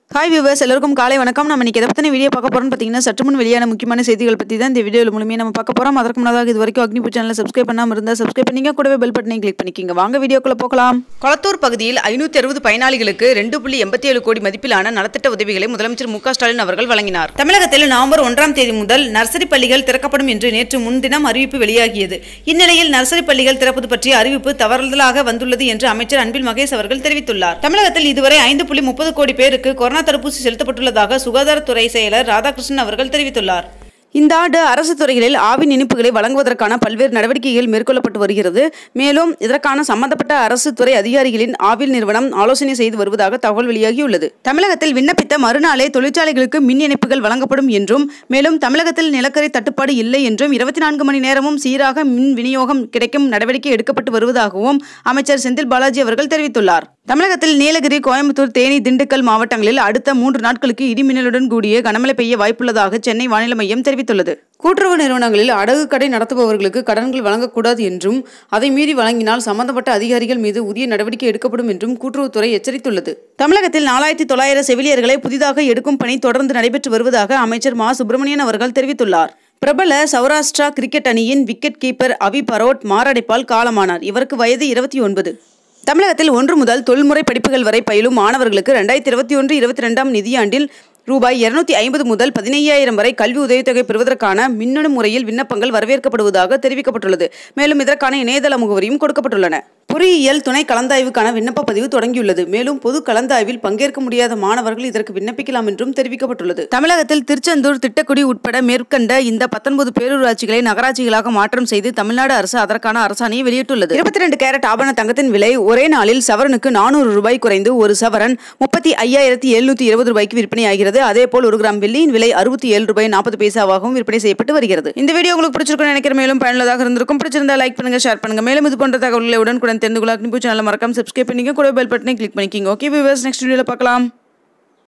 hi viewers எல்லாருக்கும் காலை வணக்கம் நம்ம இன்னைக்கு எதை பற்றின வீடியோ பார்க்க போறோம்னு பார்த்தீங்கன்னா சற்று முன் வெளியான முக்கியமான செய்திகள் பற்றி தான் இந்த வீடியோவில் முழுமையாக நம்ம பார்க்க போகிறோம் அதற்கு முன்னதாக இது வரைக்கும் அக்னிபூ சேனலை சப்ஸ்கிரைப் பண்ணாமல் இருந்தால் சப்ஸ்கிரைப் பண்ணிங்க கூடவே பெல் பட்டனையும் கிளிக் பண்ணிக்கிங்க வாங்க வீடியோக்குள்ள போகலாம் கொளத்தூர் பகுதியில் ஐநூற்றி அறுபது பயனாளிகளுக்கு ரெண்டு புள்ளி எண்பத்தி ஏழு கோடி மதிப்பிலான நலத்திட்ட உதவிகளை முதலமைச்சர் மு க ஸ்டாலின் அவர்கள் வழங்கினார் தமிழகத்தில் நவம்பர் ஒன்றாம் தேதி முதல் நர்சரி பள்ளிகள் திறக்கப்படும் என்று நேற்று முன்தினம் அறிவிப்பு வெளியாகியது இந்நிலையில் நர்சரி பள்ளிகள் திறப்பது பற்றிய அறிவிப்பு தவறுதலாக வந்துள்ளது என்று அமைச்சர் அன்பில் மகேஷ் அவர்கள் தெரிவித்துள்ளார் தமிழகத்தில் இதுவரை ஐந்து புள்ளி முப்பது கோடி பேருக்கு கொரோனா தடுப்பூசி செலுத்தப்பட்டுள்ளதாக சுகாதாரத்துறை செயலர் ராதாகிருஷ்ணன் அவர்கள் தெரிவித்துள்ளார் இந்த ஆண்டு அரசு துறைகளில் ஆவின் இனிப்புகளை வழங்குவதற்கான பல்வேறு நடவடிக்கைகள் மேற்கொள்ளப்பட்டு வருகிறது மேலும் இதற்கான சம்பந்தப்பட்ட அரசு துறை அதிகாரிகளின் ஆவில் நிறுவனம் ஆலோசனை செய்து வருவதாக தகவல் வெளியாகியுள்ளது தமிழகத்தில் விண்ணப்பித்த மறுநாளே தொழிற்சாலைகளுக்கு மின் இணைப்புகள் வழங்கப்படும் என்றும் மேலும் தமிழகத்தில் நிலக்கரி தட்டுப்பாடு இல்லை என்றும் இருபத்தி நான்கு மணி நேரமும் சீராக மின் விநியோகம் கிடைக்கும் நடவடிக்கை எடுக்கப்பட்டு வருவதாகவும் அமைச்சர் செந்தில் பாலாஜி அவர்கள் தெரிவித்துள்ளார் தமிழகத்தில் நீலகிரி கோயம்புத்தூர் தேனி திண்டுக்கல் மாவட்டங்களில் அடுத்த மூன்று நாட்களுக்கு இடிமின்னலுடன் கூடிய கனமழை பெய்ய வாய்ப்புள்ளதாக சென்னை வானிலை மையம் தெரிவித்துள்ளது கூட்டுறவு நிறுவனங்களில் அடகு கடை நடத்துபவர்களுக்கு கடன்கள் வழங்கக்கூடாது என்றும் அதை மீறி வழங்கினால் சம்பந்தப்பட்ட அதிகாரிகள் மீது உரிய நடவடிக்கை எடுக்கப்படும் என்றும் கூட்டுறவுத்துறை எச்சரித்துள்ளது தமிழகத்தில் நாலாயிரத்தி தொள்ளாயிரம் செவிலியர்களை புதிதாக எடுக்கும் பணி தொடர்ந்து நடைபெற்று வருவதாக அமைச்சர் மா சுப்பிரமணியன் அவர்கள் தெரிவித்துள்ளார் பிரபல சௌராஷ்டிரா கிரிக்கெட் அணியின் விக்கெட் கீப்பர் அவி பரோட் மாரடைப்பால் காலமானார் இவருக்கு வயது இருபத்தி ஒன்பது தமிழகத்தில் ஒன்று முதல் தொழில்முறை படிப்புகள் வரை பயிலும் மாணவர்களுக்கு ரெண்டாயிரத்தி இருபத்தி ஒன்று இருபத்தி ரெண்டாம் நிதியாண்டில் ரூபாய் இருநூத்தி ஐம்பது முதல் பதினையாயிரம் வரை கல்வி உதவித்தொகை பெறுவதற்கான மின்னணு முறையில் விண்ணப்பங்கள் வரவேற்கப்படுவதாக தெரிவிக்கப்பட்டுள்ளது மேலும் இதற்கான இணையதள முகவரியும் கொடுக்கப்பட்டுள்ளன பொறியியல் துணை கலந்தாய்வுக்கான விண்ணப்ப பதிவு தொடங்கியுள்ளது மேலும் பொது கலந்தாய்வில் பங்கேற்க முடியாத மாணவர்கள் இதற்கு விண்ணப்பிக்கலாம் என்றும் தெரிவிக்கப்பட்டுள்ளது தமிழகத்தில் திருச்செந்தூர் திட்டக்குடி உட்பட மேற்கண்ட இந்த பத்தொன்பது பேரூராட்சிகளை நகராட்சிகளாக மாற்றம் செய்து தமிழ்நாடு அரசு அதற்கான அரசாணையை வெளியிட்டுள்ளது இருபத்தி ரெண்டு கேரட் ஆபண தங்கத்தின் விலை ஒரே நாளில் சவரனுக்கு நானூறு ரூபாய் குறைந்து ஒரு சவரன் முப்பத்தி ஐயாயிரத்தி எழுநூத்தி இருபது ரூபாய்க்கு விற்பனையாகிறது அதேபோல் ஒரு கிராம் வெள்ளியின் விலை அறுபத்தி ஏழு ரூபாய் நாற்பது பைசாவாகவும் விற்பனை செய்யப்பட்டு வருகிறது இந்த வீடியோ உங்களுக்கு பிடிச்சிருக்கும் நினைக்கிற மேலும் பயனுள்ளதாக இருந்திருக்கும் பிடிச்சிருந்தா லைக் பண்ணுங்க ஷேர் பண்ணுங்க மேலும் இது போன்ற தகவல்களை உடனுக்குடன் தெரிந்து கொள்ள அக்னிபூ சேனலை மறக்காம சப்ஸ்கிரைப் பண்ணிக்க கூட பெல் பட்டனை கிளிக் பண்ணிக்கிங்க ஓகே வியூவர்ஸ் நெக்ஸ்ட் வீடியோவில் பார்க்கலாம்